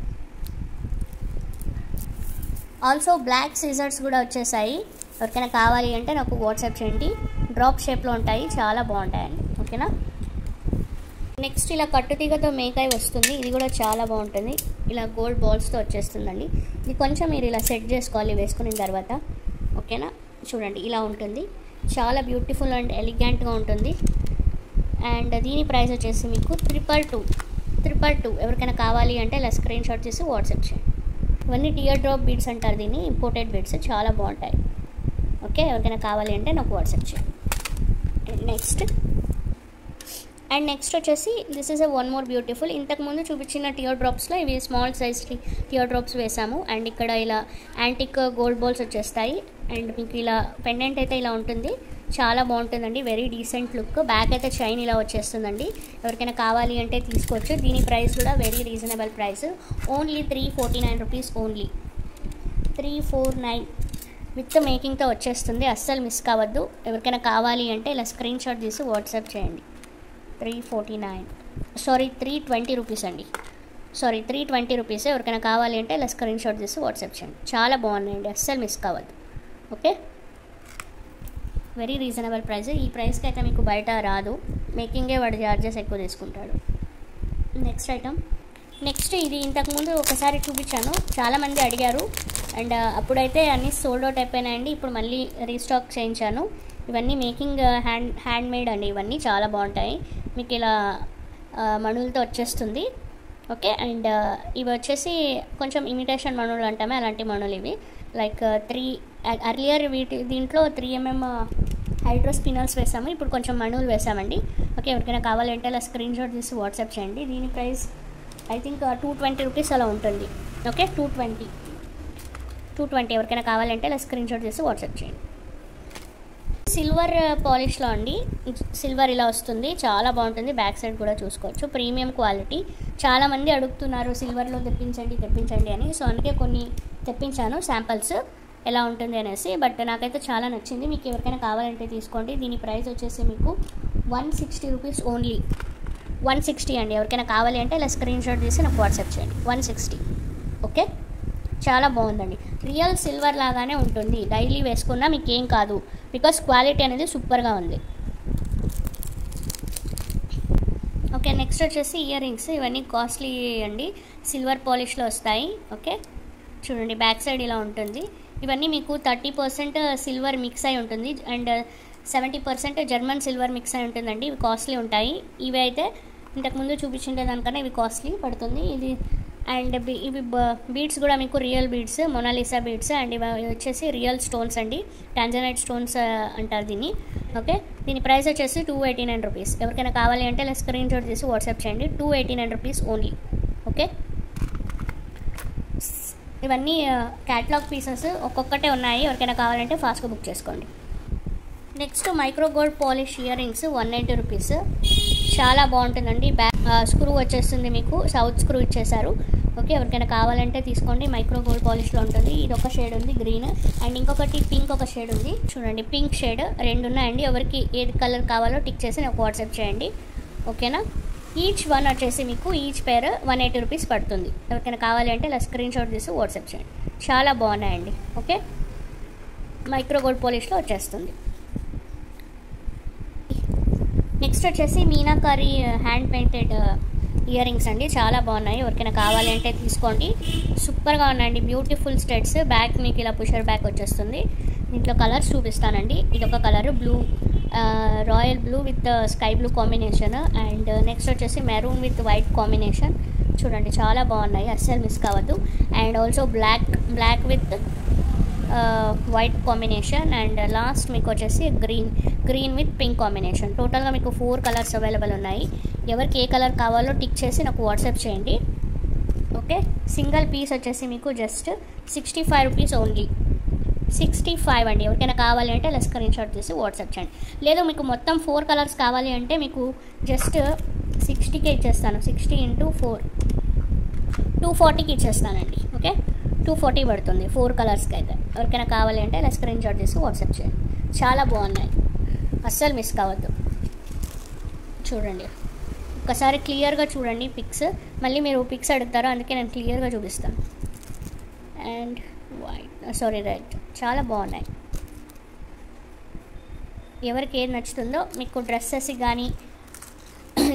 also black సీజర్స్ కూడా వచ్చేసాయి ఎవరికైనా కావాలి అంటే నాకు వాట్సాప్ చేయండి డ్రాప్ షేప్లో ఉంటాయి చాలా బాగుంటాయండి ఓకేనా నెక్స్ట్ ఇలా కట్టుతీగతో మేకాయ వస్తుంది ఇది కూడా చాలా బాగుంటుంది ఇలా గోల్డ్ బాల్స్తో వచ్చేస్తుందండి ఇది కొంచెం మీరు ఇలా సెట్ చేసుకోవాలి వేసుకున్న తర్వాత ఓకేనా చూడండి ఇలా ఉంటుంది చాలా బ్యూటిఫుల్ అండ్ ఎలిగెంట్గా ఉంటుంది అండ్ దీని ప్రైస్ వచ్చేసి మీకు త్రిపల్ టూ త్రిపల్ టూ ఎవరికైనా కావాలి అంటే ఇలా స్క్రీన్ షాట్ చేసి వాట్సాప్ చేయండి ఇవన్నీ టియర్ డ్రాప్ బీడ్స్ అంటారు దీన్ని ఇంపోర్టెడ్ బీడ్స్ చాలా బాగుంటాయి ఓకే ఎవరికైనా కావాలి అంటే నాకు వాట్సాప్ చేయండి నెక్స్ట్ అండ్ నెక్స్ట్ వచ్చేసి this is a one more beautiful ఇంతకుముందు చూపించిన టియర్ డ్రాప్స్లో ఇవి స్మాల్ సైజ్ టియర్ డ్రాప్స్ వేసాము అండ్ ఇక్కడ ఇలా యాంటిక్ గోల్డ్ బాల్స్ వచ్చేస్తాయి అండ్ మీకు ఇలా పెండెంట్ అయితే ఇలా ఉంటుంది చాలా బాగుంటుందండి వెరీ డీసెంట్ లుక్ బ్యాక్ అయితే చైన్ ఇలా వచ్చేస్తుందండి ఎవరికైనా కావాలి అంటే తీసుకోవచ్చు దీని ప్రైస్ కూడా very reasonable price only three forty nine rupees only three four nine with మేకింగ్తో వచ్చేస్తుంది అస్సలు మిస్ కావద్దు ఎవరికైనా కావాలి అంటే ఇలా స్క్రీన్ షాట్ తీసి వాట్సాప్ చేయండి three forty nine sorry three twenty rupees అండి సారీ త్రీ ట్వంటీ రూపీస్ ఎవరికైనా కావాలి అంటే ఇలా స్క్రీన్ షాట్ తీసి వాట్సాప్ చేయండి చాలా బాగున్నాయండి అస్సలు మిస్ కావద్దు ఓకే వెరీ రీజనబుల్ ప్రైస్ ఈ ప్రైస్కి అయితే మీకు బయట రాదు మేకింగే వాడు చార్జెస్ ఎక్కువ తీసుకుంటాడు నెక్స్ట్ ఐటమ్ నెక్స్ట్ ఇది ఇంతకుముందు ఒకసారి చూపించాను చాలామంది అడిగారు అండ్ అప్పుడైతే అన్నీ సోల్డ్ అవుట్ అయిపోయినాయండి ఇప్పుడు మళ్ళీ రీస్టాక్ చేయించాను ఇవన్నీ మేకింగ్ హ్యాండ్ హ్యాండ్ మేడ్ అండి ఇవన్నీ చాలా బాగుంటాయి మీకు ఇలా ఆ, మణులతో వచ్చేస్తుంది ఓకే అండ్ ఇవి వచ్చేసి కొంచెం ఇమిటేషన్ మణులు అంటామే అలాంటి మణులు ఇవి లైక్ త్రీ అర్లియర్ వీటి దీంట్లో త్రీ ఎంఎం హైడ్రో స్పినల్స్ వేసాము ఇప్పుడు కొంచెం మణులు వేసామండి ఓకే ఎవరికైనా కావాలంటే అలా స్క్రీన్ షాట్ తీసి వాట్సాప్ చేయండి దీని price I think two twenty rupees అలా ఉంటుంది okay two twenty two twenty ఎవరికైనా కావాలంటే అలా స్క్రీన్ షాట్ చేసి వాట్సాప్ చేయండి సిల్వర్ పాలిష్లో అండి సిల్వర్ ఇలా వస్తుంది చాలా బాగుంటుంది బ్యాక్ సైడ్ కూడా చూసుకోవచ్చు ప్రీమియం క్వాలిటీ చాలామంది అడుగుతున్నారు సిల్వర్లో తెప్పించండి తెప్పించండి అని సో అందుకే కొన్ని తెప్పించాను శాంపిల్స్ ఎలా ఉంటుంది అనేసి బట్ నాకైతే చాలా నచ్చింది మీకు ఎవరికైనా కావాలంటే తీసుకోండి దీని ప్రైస్ వచ్చేసి మీకు one sixty rupees only one sixty అండి ఎవరికైనా కావాలి అంటే ఇలా స్క్రీన్ షాట్ తీసి నాకు వాట్సాప్ చేయండి వన్ సిక్స్టీ ఓకే చాలా బాగుందండి రియల్ సిల్వర్ లాగానే ఉంటుంది డైలీ వేసుకున్నా మీకు ఏం కాదు బికాస్ క్వాలిటీ అనేది సూపర్గా ఉంది ఓకే నెక్స్ట్ వచ్చేసి ఇయర్ రింగ్స్ ఇవన్నీ కాస్ట్లీ అండి సిల్వర్ పాలిష్లో వస్తాయి ఓకే చూడండి బ్యాక్ సైడ్ ఇలా ఉంటుంది ఇవన్నీ మీకు థర్టీ పర్సెంట్ సిల్వర్ మిక్స్ అయి ఉంటుంది and seventy percent German silver mix అయి ఉంటుందండి ఇవి కాస్ట్లీ ఉంటాయి ఇవి అయితే ఇంతకుముందు చూపించిండే దానికన్నా ఇవి కాస్ట్లీ పడుతుంది ఇది అండ్ బి- ఇవి బీడ్స్ కూడా మీకు real beads Mona Lisa beads and ఇవి వచ్చేసి రియల్ స్టోన్స్ అండి టాంజనైట్ స్టోన్స్ అంటారు దీన్ని ఓకే దీని ప్రైస్ వచ్చేసి టూ ఎయిటీ నైన్ రూపీస్ ఎవరికైనా కావాలి అంటే ఇలా స్క్రీన్ షాట్ తీసి వాట్సాప్ చేయండి two eighty nine rupees only okay ఇవన్నీ క్యాటలాగ్ పీసెస్ ఒక్కొక్కటే ఉన్నాయి ఎవరికైనా కావాలంటే ఫాస్ట్గా బుక్ చేసుకోండి next micro gold polish earrings one ninety rupees చాలా బాగుంటుందండి బ్యాక్ స్క్రూ వచ్చేస్తుంది మీకు సౌత్ స్క్రూ ఇచ్చేసారు ఓకే ఎవరికైనా కావాలంటే తీసుకోండి మైక్రో గోల్డ్ పాలిష్లో ఉంటుంది ఇది ఒక షేడ్ ఉంది గ్రీన్ అండ్ ఇంకొకటి పింక్ ఒక షేడ్ ఉంది చూడండి పింక్ షేడ్ రెండు ఉన్నాయండి ఎవరికి ఏది కలర్ కావాలో టిక్ చేసి నాకు వాట్సాప్ చేయండి ఓకేనా ఈచ్ వన్ వచ్చేసి మీకు each pair one eighty rupees పడుతుంది ఎవరికైనా కావాలి అంటే ఇలా స్క్రీన్ షాట్ తీసి వాట్సాప్ చేయండి చాలా బాగున్నాయండి ఓకే మైక్రో గోల్డ్ పాలిష్లో వచ్చేస్తుంది నెక్స్ట్ వచ్చేసి Meenakari hand painted earrings అండి చాలా బాగున్నాయి ఎవరికైనా కావాలి అంటే తీసుకోండి సూపర్గా ఉన్నాయండి బ్యూటిఫుల్ స్టెడ్స్ బ్యాక్ మీకు ఇలా పుషర్ బ్యాక్ వచ్చేస్తుంది దీంట్లో కలర్స్ చూపిస్తానండి ఇది ఒక colour blue royal blue with sky blue combination and next వచ్చేసి మెరూన్ విత్ వైట్ కాంబినేషన్ చూడండి చాలా బాగున్నాయి అస్సలు మిస్ కావద్దు and also black black with white combination and last మీకు వచ్చేసి green green with pink combination టోటల్గా మీకు ఫోర్ కలర్స్ అవైలబుల్ ఉన్నాయి ఎవరికి ఏ కలర్ కావాలో టిక్ చేసి నాకు వాట్సాప్ చేయండి ఓకే సింగిల్ పీస్ వచ్చేసి మీకు just sixty five rupees only sixty five అండి ఎవరికైనా కావాలి అంటే ఇలా స్క్రీన్ షాట్ తీసి వాట్సాప్ చేయండి లేదు మీకు మొత్తం ఫోర్ కలర్స్ కావాలి అంటే మీకు జస్ట్ సిక్స్టీకే ఇచ్చేస్తాను సిక్స్టీ ఇంటూ ఫోర్ టూ ఫార్టీకి ఇచ్చేస్తానండి ఓకే టూ ఫార్టీ పడుతుంది ఫోర్ కలర్స్కి అయితే ఎవరికైనా కావాలి అంటే ఇలా స్క్రీన్ షాట్ చేసి వాట్సాప్ చేయండి చాలా బాగున్నాయి అస్సలు మిస్ కావద్దు చూడండి ఒకసారి క్లియర్గా చూడండి పిక్స్ మళ్ళీ మీరు పిక్స్ అడుగుతారు అందుకే నేను క్లియర్గా చూపిస్తాను అండ్ వైట్ సారీ రైట్ చాలా బాగున్నాయి ఎవరికి ఏది నచ్చుతుందో మీకు డ్రెస్సెస్ కానీ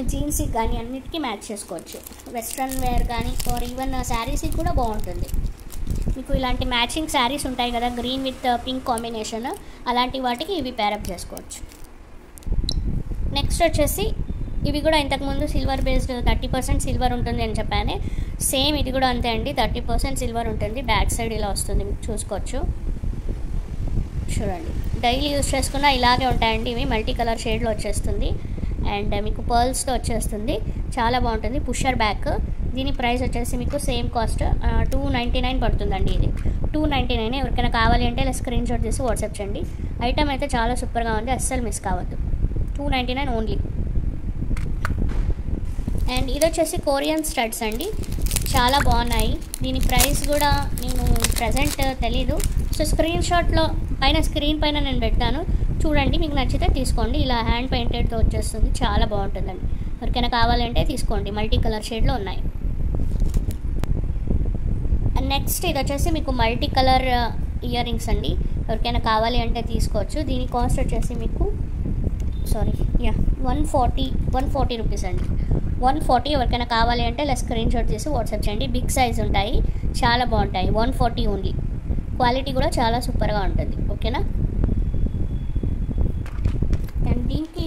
జీన్స్కి కానీ అన్నిటికీ మ్యాచ్ చేసుకోవచ్చు వెస్ట్రన్ వేర్ కానీ ఆర్ ఈవెన్ శారీస్కి కూడా బాగుంటుంది మీకు ఇలాంటి మ్యాచింగ్ శారీస్ ఉంటాయి కదా గ్రీన్ విత్ పింక్ కాంబినేషన్ అలాంటి వాటికి ఇవి పేరప్ చేసుకోవచ్చు నెక్స్ట్ వచ్చేసి ఇవి కూడా ఇంతకుముందు silver based thirty percent silver ఉంటుంది అని చెప్పాను సేమ్ ఇది కూడా అంతే అండి థర్టీ పర్సెంట్ సిల్వర్ ఉంటుంది బ్యాక్ సైడ్ ఇలా వస్తుంది మీకు చూసుకోవచ్చు చూడండి డైలీ యూస్ చేసుకున్న ఇలాగే ఉంటాయండి ఇవి మల్టీ కలర్ షేడ్లో వచ్చేస్తుంది అండ్ మీకు పర్ల్స్తో వచ్చేస్తుంది చాలా బాగుంటుంది పుషర్ బ్యాక్ దీని ప్రైస్ వచ్చేసి మీకు same cost two ninety nine పడుతుందండి ఇది టూ నైంటీ నైన్ ఎవరికైనా కావాలి అంటే ఇలా స్క్రీన్ షాట్ తీసి వాట్సాప్ చేయండి ఐటమ్ అయితే చాలా సూపర్గా ఉంది అస్సలు మిస్ కావద్దు two ninety nine only and ఇది వచ్చేసి కొరియన్ స్టడ్స్ అండి చాలా బాగున్నాయి దీని ప్రైస్ కూడా నేను ప్రజెంట్ తెలీదు సో స్క్రీన్ షాట్లో పైన స్క్రీన్ పైన నేను పెట్టాను చూడండి మీకు నచ్చితే తీసుకోండి ఇలా హ్యాండ్ పెయింటెడ్తో వచ్చేస్తుంది చాలా బాగుంటుందండి ఎవరికైనా కావాలంటే తీసుకోండి మల్టీ కలర్ షేడ్లో ఉన్నాయి అండ్ నెక్స్ట్ ఇది వచ్చేసి మీకు మల్టీ కలర్ ఇయర్ రింగ్స్ అండి ఎవరికైనా కావాలి అంటే తీసుకోవచ్చు దీని కాస్ట్ వచ్చేసి మీకు sorry yeah one forty one forty rupees అండి వన్ ఫార్టీ ఎవరికైనా కావాలి అంటే ఇలా స్క్రీన్ షాట్ చేసి వాట్సాప్ చేయండి బిగ్ సైజ్ ఉంటాయి చాలా బాగుంటాయి వన్ ఫార్టీ ఓన్లీ క్వాలిటీ కూడా చాలా సూపర్గా ఉంటుంది ఓకేనా అండ్ దీనికి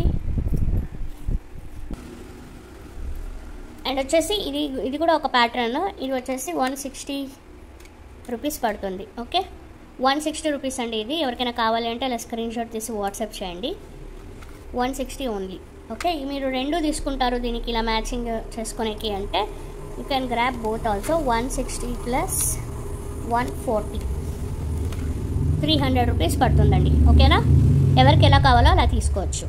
అండ్ వచ్చేసి ఇది ఇది కూడా ఒక ప్యాటర్న్ ఇది వచ్చేసి వన్ సిక్స్టీ రూపీస్ పడుతుంది ఓకే వన్ సిక్స్టీ రూపీస్ అండి ఇది ఎవరికైనా కావాలి అంటే అలా స్క్రీన్ షాట్ తీసి వాట్సాప్ చేయండి వన్ సిక్స్టీ ఓన్లీ ఓకే మీరు రెండు తీసుకుంటారు దీనికి ఇలా మ్యాచింగ్ చేసుకునేకి అంటే you can grab both also one sixty plus one forty three hundred rupees పడుతుందండి ఓకేనా ఎవరికి ఎలా కావాలో అలా తీసుకోవచ్చు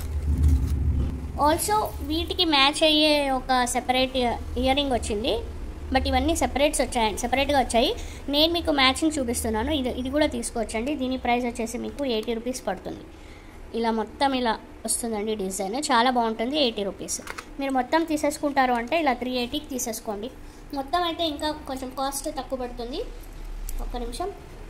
ఆల్సో వీటికి మ్యాచ్ అయ్యే ఒక సెపరేట్ ఇయర్ రింగ్ వచ్చింది బట్ ఇవన్నీ సెపరేట్స్ వచ్చాయి సెపరేట్గా వచ్చాయి నేను మీకు మ్యాచింగ్ చూపిస్తున్నాను ఇది ఇది కూడా తీసుకోవచ్చండి దీని ప్రైస్ వచ్చేసి మీకు ఎయిటీ రూపీస్ పడుతుంది ఇలా మొత్తం ఇలా వస్తుందండి డిజైన్ చాలా బాగుంటుంది ఎయిటీ రూపీస్ మీరు మొత్తం తీసేసుకుంటారు అంటే ఇలా త్రీ ఎయిటీకి తీసేసుకోండి మొత్తం అయితే ఇంకా కొంచెం కాస్ట్ తక్కువ పడుతుంది ఒక్క నిమిషం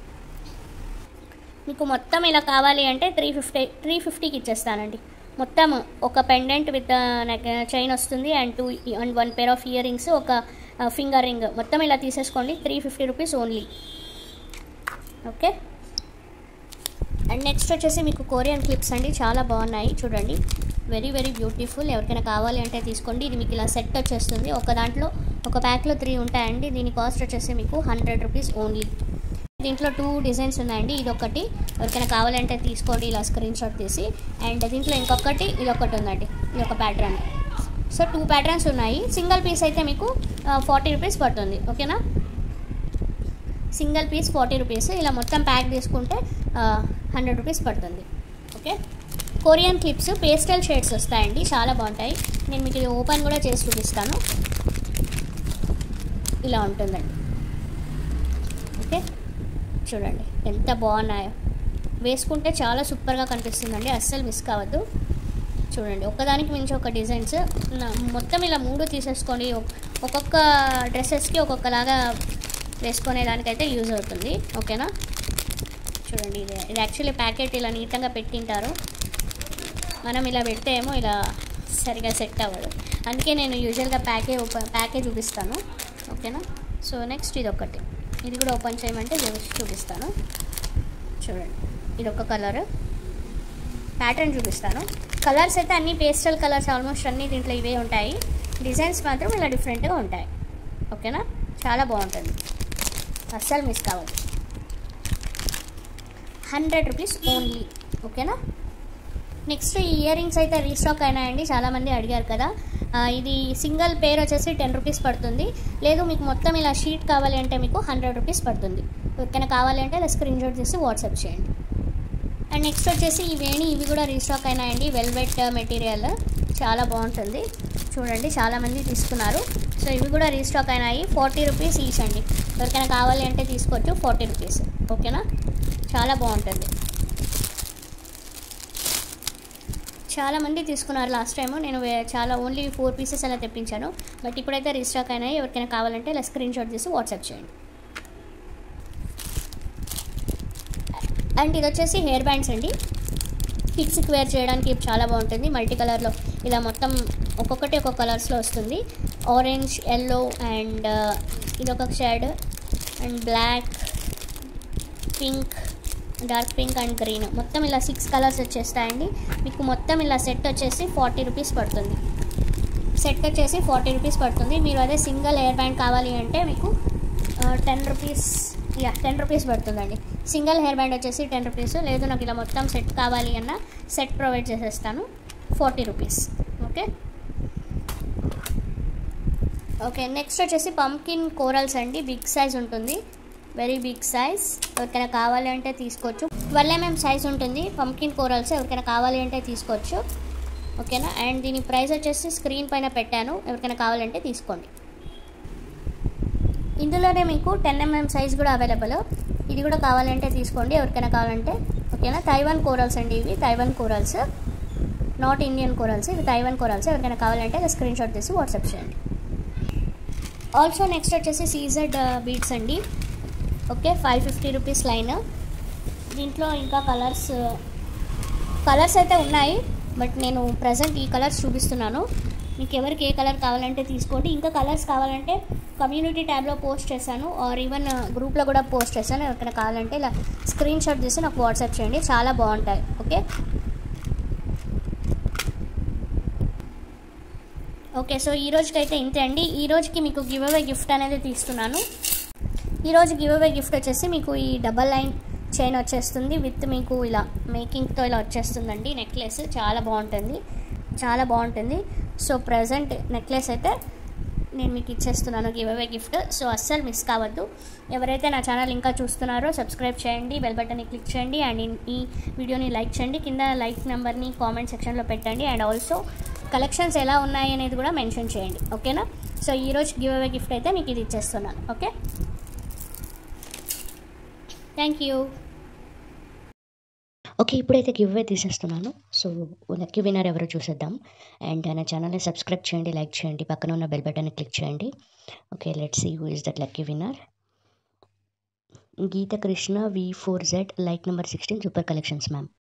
మీకు మొత్తం ఇలా కావాలి అంటే త్రీ ఫిఫ్టీ త్రీ ఫిఫ్టీకి ఇచ్చేస్తానండి మొత్తం ఒక పెండెంట్ విత్ చైన్ వస్తుంది and two and one pair of earrings ఒక ఫింగర్ రింగ్ మొత్తం ఇలా తీసేసుకోండి three fifty rupees only okay and next వచ్చేసి మీకు కొరియన్ క్లిప్స్ అండి చాలా బాగున్నాయి చూడండి వెరీ వెరీ బ్యూటిఫుల్ ఎవరికైనా కావాలి అంటే తీసుకోండి ఇది మీకు ఇలా సెట్ వచ్చేస్తుంది ఒక దాంట్లో ఒక ప్యాక్లో త్రీ ఉంటాయండి దీని కాస్ట్ వచ్చేసి మీకు హండ్రెడ్ రూపీస్ ఓన్లీ దీంట్లో టూ డిజైన్స్ ఉన్నాయండి ఇది ఒకటి ఎవరికైనా కావాలంటే తీసుకోండి ఇలా స్క్రీన్ షాట్ తీసి అండ్ దీంట్లో ఇంకొకటి ఇది ఒకటి ఉందండి ఇది ఒక ప్యాటర్న్ సో టూ ప్యాటర్న్స్ ఉన్నాయి సింగిల్ పీస్ అయితే మీకు ఫార్టీ రూపీస్ పడుతుంది ఓకేనా సింగిల్ పీస్ ఫార్టీ రూపీస్ ఇలా మొత్తం ప్యాక్ తీసుకుంటే హండ్రెడ్ రూపీస్ పడుతుంది okay Korean clips pastel shades వస్తాయండి చాలా బాగుంటాయి నేను మీకు ఇది ఓపెన్ కూడా చేసి చూపిస్తాను ఇలా ఉంటుందండి ఓకే చూడండి ఎంత బాగున్నాయో వేసుకుంటే చాలా సూపర్గా కనిపిస్తుందండి అస్సలు మిస్ కావద్దు చూడండి ఒకదానికి మించి ఒక డిజైన్స్ మొత్తం ఇలా మూడు తీసేసుకొని ఒక్కొక్క డ్రెస్సెస్కి ఒక్కొక్కలాగా వేసుకునే దానికైతే యూజ్ అవుతుంది ఓకేనా చూడండి ఇది ఇది యాక్చువల్లీ ప్యాకెట్ ఇలా నీట్గా పెట్టింటారు మనం ఇలా పెడితే ఏమో ఇలా సరిగా సెట్ అవ్వదు అందుకే నేను యూజువల్గా ప్యాకే ఓపెన్ ప్యాకే చూపిస్తాను ఓకేనా సో నెక్స్ట్ ఇది ఒకటి ఇది కూడా ఓపెన్ చేయమంటే చూపిస్తాను చూడండి ఇది ఒక కలర్ ప్యాటర్న్ చూపిస్తాను కలర్స్ అయితే అన్ని పేస్టల్ కలర్స్ ఆల్మోస్ట్ అన్నీ దీంట్లో ఇవే ఉంటాయి డిజైన్స్ మాత్రం ఇలా డిఫరెంట్గా ఉంటాయి ఓకేనా చాలా బాగుంటుంది అస్సలు మిస్ కావద్దు హండ్రెడ్ రూపీస్ ఓన్లీ ఓకేనా నెక్స్ట్ ఈ ఇయర్ రింగ్స్ అయితే రీస్టాక్ అయినాయండి చాలామంది అడిగారు కదా ఇది సింగిల్ పేర్ వచ్చేసి టెన్ రూపీస్ పడుతుంది లేదు మీకు మొత్తం ఇలా షీట్ కావాలి అంటే మీకు హండ్రెడ్ రూపీస్ పడుతుంది ఎవరికైనా కావాలి అంటే ఇలా స్క్రీన్ షాట్ చేసి వాట్సాప్ చేయండి అండ్ నెక్స్ట్ వచ్చేసి ఇవేణి ఇవి కూడా రీస్టాక్ అయినాయండి వెల్వెట్ మెటీరియల్ చాలా బాగుంటుంది చూడండి చాలామంది తీసుకున్నారు సో ఇవి కూడా రీస్టాక్ అయినాయి ఫార్టీ రూపీస్ ఈచ్ అండి ఎవరికైనా కావాలి అంటే తీసుకోవచ్చు ఫార్టీ రూపీస్ ఓకేనా చాలా బాగుంటుంది చాలామంది తీసుకున్నారు లాస్ట్ టైం నేను చాలా ఓన్లీ ఫోర్ పీసెస్ అలా తెప్పించాను బట్ ఇప్పుడైతే రీస్టాక్ అయినాయి ఎవరికైనా కావాలంటే ఇలా స్క్రీన్ షాట్ చేసి వాట్సాప్ చేయండి అండ్ ఇది వచ్చేసి హెయిర్ బ్యాండ్స్ అండి కిడ్స్కి వేర్ చేయడానికి చాలా బాగుంటుంది మల్టీ కలర్లో ఇలా మొత్తం ఒక్కొక్కటి ఒక్కొక్క కలర్స్లో వస్తుంది ఆరెంజ్ ఎల్లో అండ్ ఇదొక shade and black pink dark pink and green మొత్తం ఇలా సిక్స్ కలర్స్ వచ్చేస్తాయండి మీకు మొత్తం ఇలా సెట్ వచ్చేసి ఫార్టీ రూపీస్ పడుతుంది సెట్ వచ్చేసి ఫార్టీ రూపీస్ పడుతుంది మీరు అదే సింగిల్ హెయిర్ బ్యాండ్ కావాలి అంటే మీకు టెన్ రూపీస్ యా టెన్ రూపీస్ పడుతుందండి సింగిల్ హెయిర్ బ్యాండ్ వచ్చేసి టెన్ రూపీస్ లేదు నాకు ఇలా మొత్తం సెట్ కావాలి అన్న సెట్ ప్రొవైడ్ చేసేస్తాను forty rupees okay okay next వచ్చేసి పంకిన్ కోరల్స్ అండి బిగ్ సైజ్ ఉంటుంది వెరీ బిగ్ సైజ్ ఎవరికైనా కావాలి అంటే తీసుకోవచ్చు ట్వెల్వ్ ఎంఎం సైజ్ ఉంటుంది పంకిన్ కోరల్స్ ఎవరికైనా కావాలి అంటే తీసుకోవచ్చు ఓకేనా అండ్ దీని ప్రైస్ వచ్చేసి స్క్రీన్ పైన పెట్టాను ఎవరికైనా కావాలంటే తీసుకోండి ఇందులోనే మీకు టెన్ ఎంఎం సైజ్ కూడా అవైలబుల్ ఇది కూడా కావాలంటే తీసుకోండి ఎవరికైనా కావాలంటే ఓకేనా తైవాన్ కోరల్స్ అండి ఇవి Taiwan corals not Indian corals ఇవి తైవాన్ కోరల్స్ ఎవరికైనా కావాలంటే స్క్రీన్ షాట్ తీసి వాట్సాప్ చేయండి ఆల్సో నెక్స్ట్ వచ్చేసి సీజెడ్ బీట్స్ అండి okay five fifty rupees line దీంట్లో ఇంకా కలర్స్ కలర్స్ అయితే ఉన్నాయి బట్ నేను ప్రజెంట్ ఈ కలర్స్ చూపిస్తున్నాను మీకు ఎవరికి ఏ కలర్ కావాలంటే తీసుకోండి ఇంకా కలర్స్ కావాలంటే కమ్యూనిటీ ట్యాబ్లో పోస్ట్ చేశాను ఆర్ ఈవెన్ గ్రూప్లో కూడా పోస్ట్ చేశాను ఎవరికైనా కావాలంటే ఇలా స్క్రీన్ షాట్ తీసి నాకు వాట్సాప్ చేయండి చాలా బాగుంటాయి ఓకే ఓకే సో ఈ రోజుకైతే ఇంతే అండి ఈ రోజుకి మీకు గివ్ అవే గిఫ్ట్ అనేది తీస్తున్నాను ఈరోజు గివ్ అవే గిఫ్ట్ వచ్చేసి మీకు ఈ డబల్ లైన్ చైన్ వచ్చేస్తుంది విత్ మీకు ఇలా మేకింగ్తో ఇలా వచ్చేస్తుందండి నెక్లెస్ చాలా బాగుంటుంది చాలా బాగుంటుంది సో ప్రజెంట్ నెక్లెస్ అయితే నేను మీకు ఇచ్చేస్తున్నాను గివ్ అవే గిఫ్ట్ సో అస్సలు మిస్ కావద్దు ఎవరైతే నా ఛానల్ ఇంకా చూస్తున్నారో సబ్స్క్రైబ్ చేయండి బెల్ బటన్ని క్లిక్ చేయండి అండ్ ఈ వీడియోని లైక్ చేయండి కింద లైక్ నెంబర్ని కామెంట్ సెక్షన్లో పెట్టండి అండ్ ఆల్సో కలెక్షన్స్ ఎలా ఉన్నాయి అనేది కూడా మెన్షన్ చేయండి ఓకేనా సో ఈరోజు గివ్ అవే గిఫ్ట్ అయితే మీకు ఇది ఇచ్చేస్తున్నాను ఓకే థ్యాంక్ యూ ఓకే ఇప్పుడైతే గివ్ అవే తీసేస్తున్నాను సో లక్కీ విన్నర్ ఎవరో చూసేద్దాం అండ్ నా ఛానల్ని సబ్స్క్రైబ్ చేయండి లైక్ చేయండి పక్కన ఉన్న బెల్ బటన్ని క్లిక్ చేయండి okay let see who is that lucky winner Geetha Krishna V four Z like number sixteen super collections ma'am